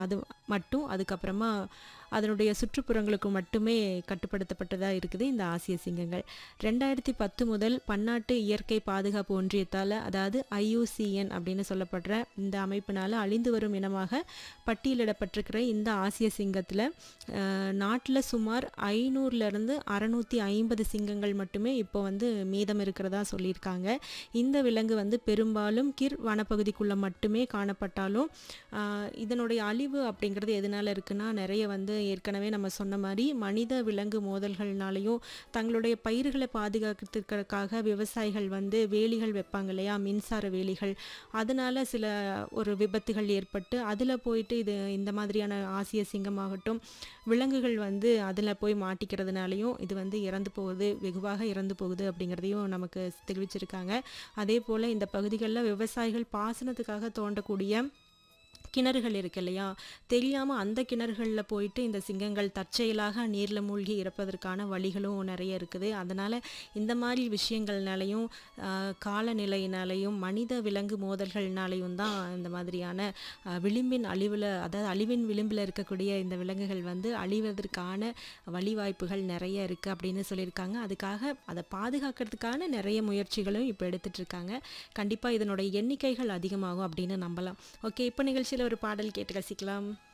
அது மட்டும் அதுக்கப்புறமா அதனுடைய சுற்றுப்புறங்களுக்கு மட்டுமே கட்டுப்படுத்தப்பட்டதாக இருக்குது இந்த ஆசிய சிங்கங்கள் ரெண்டாயிரத்தி பத்து முதல் பன்னாட்டு இயற்கை பாதுகாப்பு ஒன்றியத்தால் அதாவது ஐயூசிஎன் அப்படின்னு சொல்லப்படுற இந்த அமைப்பினால் அழிந்து வரும் இனமாக பட்டியலிடப்பட்டிருக்கிற இந்த ஆசிய சிங்கத்தில் நாட்டில் சுமார் ஐநூறுலேருந்து அறநூற்றி ஐம்பது சிங்கங்கள் மட்டுமே இப்போ வந்து மீதம் இருக்கிறதா சொல்லியிருக்காங்க இந்த விலங்கு வந்து பெரும்பாலும் கிர் வனப்பகுதிக்குள்ளே மட்டுமே காணப்பட்டாலும் ஆஹ், இதனுடைய அழிவு அப்படிங்கிறது எதனால இருக்குன்னா நிறைய வந்து ஏற்கனவே நம்ம சொன்ன மாதிரி மனித விலங்கு மோதல்கள்னாலையும் தங்களுடைய பயிர்களை பாதுகாக்கிறதுக்காக விவசாயிகள் வந்து வேலிகள் வைப்பாங்க இல்லையா மின்சார வேலிகள் அதனால சில ஒரு விபத்துகள் ஏற்பட்டு அதில் போயிட்டு இது இந்த மாதிரியான ஆசிய சிங்கமாகட்டும் விலங்குகள் வந்து அதில் போய் மாட்டிக்கிறதுனாலையும் இது வந்து இறந்து போகுது வெகுவாக இறந்து போகுது அப்படிங்கிறதையும் நமக்கு தெரிவிச்சிருக்காங்க அதே போல் இந்த பகுதிகளில் விவசாயிகள் பாசனத்துக்காக தோண்டக்கூடிய கிணறுகள் இருக்கு இல்லையா தெரியாமல் அந்த கிணறுகளில் போயிட்டு இந்த சிங்கங்கள் தற்செயலாக நீரில் மூழ்கி இறப்பதற்கான வழிகளும் நிறைய இருக்குது அதனால் இந்த மாதிரி விஷயங்கள்னாலையும் ஆஹ், காலநிலையினாலையும் மனித விலங்கு மோதல்கள்னாலையும் தான் இந்த மாதிரியான ஆஹ், விளிம்பின் அழிவில் அதாவது அழிவின் விளிம்பில் இருக்கக்கூடிய இந்த விலங்குகள் வந்து அழிவதற்கான வழிவாய்ப்புகள் நிறைய இருக்குது அப்படின்னு சொல்லியிருக்காங்க அதுக்காக அதை பாதுகாக்கிறதுக்கான நிறைய முயற்சிகளும் இப்போ எடுத்துட்டு இருக்காங்க கண்டிப்பாக இதனுடைய எண்ணிக்கைகள் அதிகமாகும் அப்படின்னு நம்பலாம் ஓகே இப்போ நிகழ்ச்சியில் ஒரு பாடல் கேட்டு ரசிக்கலாம்